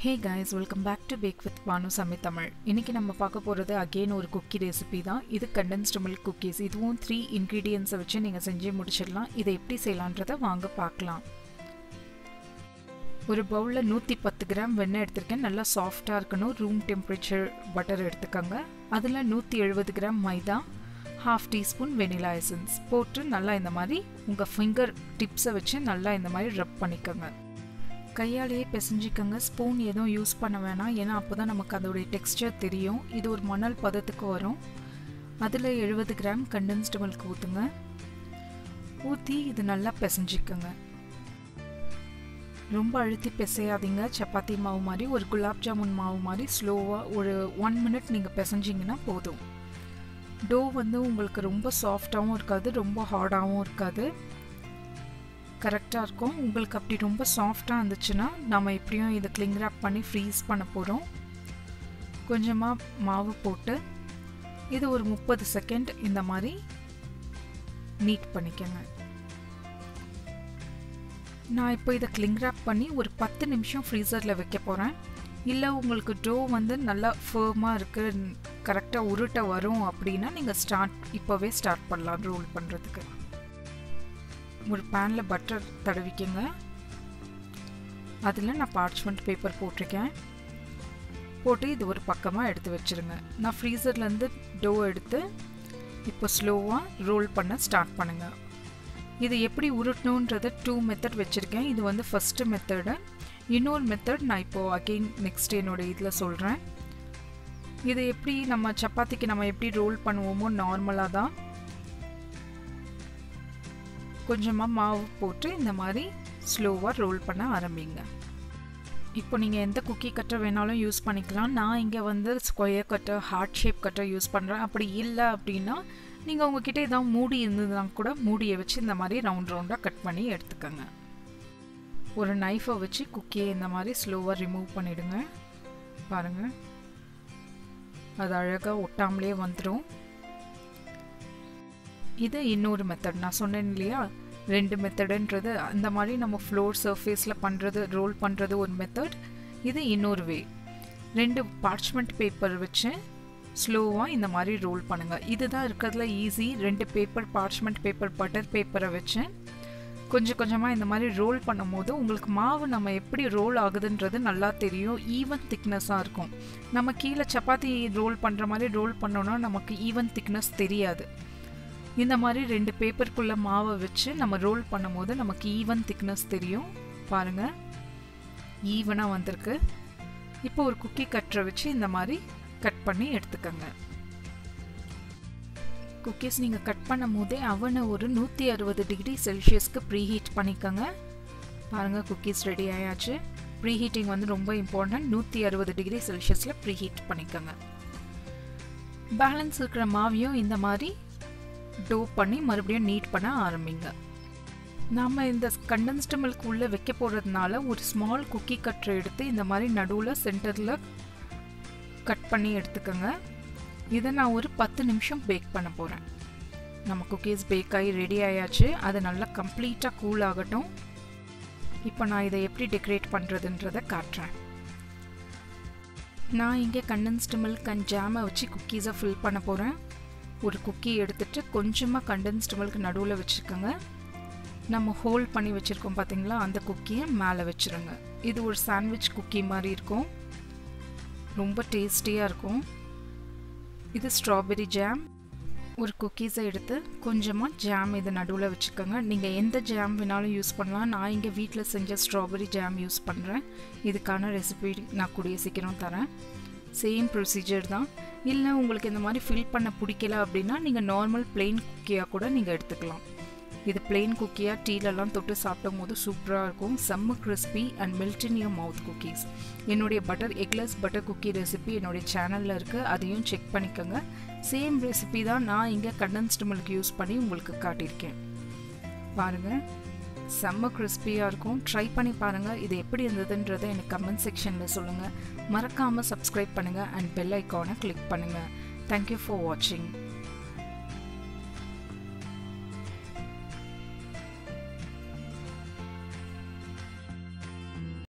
hey guys welcome back to back with Banu Sami Tamil இன்றைக்கி நம்ம பார்க்க போகிறது அகெயின் ஒரு குக்கி ரெசிபி தான் இது கண்டென்ஸ்டு மில்க் குக்கீஸ் இதுவும் த்ரீ இன்க்ரீடியன்ஸை வச்சு நீங்கள் செஞ்சு முடிச்சிடலாம் இதை எப்படி செய்யலான்றதை வாங்க பார்க்கலாம் ஒரு பவுலில் நூற்றி பத்து கிராம் வெண்ணெய் எடுத்திருக்கேன் நல்லா சாஃப்டாக இருக்கணும் ரூம் டெம்பரேச்சர் பட்டர் எடுத்துக்கோங்க அதில் நூற்றி எழுபது gram maida half teaspoon vanilla essence போட்டு நல்லா இந்த மாதிரி உங்கள் ஃபிங்கர் டிப்ஸை வச்சு நல்லா இந்த மாதிரி ரப் பண்ணிக்கோங்க கையாலேயே பிசைஞ்சிக்கோங்க ஸ்பூன் எதுவும் யூஸ் பண்ண வேணாம் ஏன்னா அப்போ தான் நமக்கு அதோடைய டெக்ஸ்டர் தெரியும் இது ஒரு மணல் பதத்துக்கு வரும் அதில் எழுபது கிராம் கண்டென்ஸ்டு மில்க் ஊற்றுங்க ஊற்றி இது நல்லா பிசைஞ்சிக்கோங்க ரொம்ப அழுத்தி பிசையாதீங்க சப்பாத்தி மாவு மாதிரி ஒரு குலாப் ஜாமுன் மாவு மாதிரி ஸ்லோவாக ஒரு ஒன் மினிட் நீங்கள் பிசைஞ்சிங்கன்னா போதும் டோ வந்து உங்களுக்கு ரொம்ப சாஃப்டாகவும் இருக்காது ரொம்ப ஹார்டாகவும் இருக்காது கரெக்டாக இருக்கும் உங்களுக்கு அப்படி ரொம்ப சாஃப்டாக இருந்துச்சுன்னா நம்ம எப்படியும் இதை கிளிங் ரேப் பண்ணி ஃப்ரீஸ் பண்ண போகிறோம் கொஞ்சமாக மாவு போட்டு இது ஒரு முப்பது செகண்ட் இந்த மாதிரி நீட் பண்ணிக்கோங்க நான் இப்போ இதை கிளிங் ரேப் பண்ணி ஒரு பத்து நிமிஷம் ஃப்ரீசரில் வைக்க போகிறேன் இல்லை உங்களுக்கு டோ வந்து நல்லா ஃபேமாக இருக்குது கரெக்டாக உருட்ட வரும் அப்படின்னா நீங்கள் ஸ்டார்ட் இப்போவே ஸ்டார்ட் பண்ணலாம் ரோல் பண்ணுறதுக்கு ஒரு பேனில் பட்டர் தடவிக்கங்க அதில் நான் பார்ச்மெண்ட் பேப்பர் போட்டிருக்கேன் போட்டு இது ஒரு பக்கமாக எடுத்து வச்சுருங்க நான் ஃப்ரீசர்லேருந்து டோ எடுத்து இப்போ ஸ்லோவாக ரோல் பண்ண ஸ்டார்ட் பண்ணுங்கள் இது எப்படி உருட்டணுன்றதை டூ மெத்தட் வச்சுருக்கேன் இது வந்து ஃபஸ்ட்டு மெத்தடு இன்னொரு மெத்தட் நான் இப்போது அகெயின் நெக்ஸ்ட் என்னோடய இதில் சொல்கிறேன் இது எப்படி நம்ம சப்பாத்திக்கு நம்ம எப்படி ரோல் பண்ணுவோமோ நார்மலாக தான் கொஞ்சமாக மாவு போட்டு இந்த மாதிரி ஸ்லோவாக ரோல் பண்ண ஆரம்பிங்க இப்போ நீங்கள் எந்த குக்கி கட்டர் வேணாலும் யூஸ் பண்ணிக்கலாம் நான் இங்கே வந்து square cutter heart shape cutter use பண்ணுறேன் அப்படி இல்லை அப்படின்னா நீங்கள் உங்ககிட்ட ஏதாவது மூடி இருந்ததுனா கூட மூடியை வச்சு இந்த மாதிரி ரவுண்ட் ரவுண்டாக கட் பண்ணி எடுத்துக்கோங்க ஒரு நைஃபை வச்சு குக்கியை இந்த மாதிரி ஸ்லோவாக ரிமூவ் பண்ணிவிடுங்க பாருங்கள் அது அழகாக ஒட்டாமலே வந்துடும் இது இன்னொரு மெத்தட் நான் சொன்னேன் இல்லையா ரெண்டு மெத்தடுன்றது அந்த மாதிரி நம்ம ஃப்ளோர் சர்ஃபேஸில் பண்ணுறது ரோல் பண்ணுறது ஒரு மெத்தட் இது இன்னொரு வே ரெண்டு பார்ச்மெண்ட் பேப்பர் வச்சு ஸ்லோவாக இந்த மாதிரி ரோல் பண்ணுங்கள் இதுதான் இருக்கிறதுல ஈஸி ரெண்டு பேப்பர் பார்ச்மெண்ட் பேப்பர் பட்டர் பேப்பரை வச்சு கொஞ்சம் கொஞ்சமாக இந்த மாதிரி ரோல் பண்ணும்போது உங்களுக்கு மாவு நம்ம எப்படி ரோல் ஆகுதுன்றது நல்லா தெரியும் ஈவன் திக்னஸாக இருக்கும் நம்ம கீழே சப்பாத்தி ரோல் பண்ணுற மாதிரி ரோல் பண்ணோன்னா நமக்கு ஈவன் திக்னஸ் தெரியாது இந்த மாதிரி ரெண்டு பேப்பருக்குள்ளே மாவை வச்சு நம்ம ரோல் பண்ணும்போது நமக்கு ஈவன் திக்னஸ் தெரியும் பாருங்கள் ஈவனாக வந்திருக்கு இப்போ ஒரு குக்கி கட்டரை வச்சு இந்த மாதிரி கட் பண்ணி எடுத்துக்கோங்க குக்கீஸ் நீங்கள் கட் பண்ணும் போதே அவனை ஒரு நூற்றி அறுபது டிகிரி செல்சியஸ்க்கு ப்ரீஹீட் பண்ணிக்கோங்க பாருங்கள் குக்கீஸ் ரெடி ஆயாச்சு ப்ரீஹீட்டிங் வந்து ரொம்ப இம்பார்ட்டன்ட் நூற்றி அறுபது டிகிரி செல்சியஸில் ப்ரீஹீட் பண்ணிக்கோங்க பேலன்ஸ் இருக்கிற மாவையும் இந்த மாதிரி டோ பண்ணி மறுபடியும் நீட் பண்ண ஆரம்பிங்க நாம் இந்த கண்டென்ஸ்டு மில்க் உள்ளே வைக்க போகிறதுனால ஒரு ஸ்மால் குக்கி கட்டரை எடுத்து இந்த மாதிரி நடுவில் சென்டரில் கட் பண்ணி எடுத்துக்கோங்க இதை நான் ஒரு பத்து நிமிஷம் பேக் பண்ண போகிறேன் நம்ம குக்கீஸ் பேக் ஆகி ரெடி ஆயாச்சு அது நல்லா கம்ப்ளீட்டாக கூல் ஆகட்டும் இப்போ நான் இதை எப்படி டெக்கரேட் பண்ணுறதுன்றதை காட்டுறேன் நான் இங்கே கண்டென்ஸ்டு மில்க் அண்ட் ஜாமை வச்சு குக்கீஸை ஃபில் பண்ண போகிறேன் ஒரு குக்கி எடுத்துகிட்டு கொஞ்சமாக கண்டென்ஸ்டு மில்க் நடுவில் வச்சுருக்கோங்க நம்ம ஹோல்ட் பண்ணி வச்சுருக்கோம் பார்த்தீங்களா அந்த குக்கியை மேலே வச்சுருங்க இது ஒரு சாண்ட்விச் குக்கி மாதிரி இருக்கும் ரொம்ப டேஸ்டியாக இருக்கும் இது ஸ்ட்ராபெரி ஜாம் ஒரு குக்கீஸை எடுத்து கொஞ்சமாக ஜாம் இது நடுவில் வச்சுக்கோங்க நீங்கள் எந்த ஜாம் வேணாலும் யூஸ் பண்ணலாம் நான் இங்கே வீட்டில் செஞ்ச ஸ்ட்ராபெரி ஜாம் யூஸ் பண்ணுறேன் இதுக்கான ரெசிபி நான் கூடிய சீக்கிரம் தரேன் சேம் ப்ரொசீஜர் தான் இல்லை உங்களுக்கு இந்த மாதிரி ஃபில் பண்ண பிடிக்கல அப்படின்னா நீங்கள் நார்மல் பிளெயின் குக்கியாக கூட நீங்கள் எடுத்துக்கலாம் இது பிளெயின் குக்கியாக டீலெல்லாம் தொட்டு சாப்பிடும் போது சூப்பராக இருக்கும் செம்ம crispy and melt in your mouth cookies என்னுடைய butter eggless butter cookie recipe என்னுடைய சேனலில் இருக்குது அதையும் செக் பண்ணிக்கோங்க சேம் ரெசிபி தான் நான் இங்கே கண்டென்ஸ்டு மில்க் யூஸ் பண்ணி உங்களுக்கு காட்டியிருக்கேன் பாருங்கள் செம்ம கிறிஸ்பியாக இருக்கும் ட்ரை பண்ணி பாருங்கள் இது எப்படி இருந்ததுன்றதை எனக்கு கமெண்ட் செக்ஷனில் சொல்லுங்கள் மறக்காமல் சப்ஸ்கிரைப் பண்ணுங்கள் அண்ட் பெல் ஐக்கானை கிளிக் பண்ணுங்கள் தேங்க்யூ ஃபார் வாட்சிங்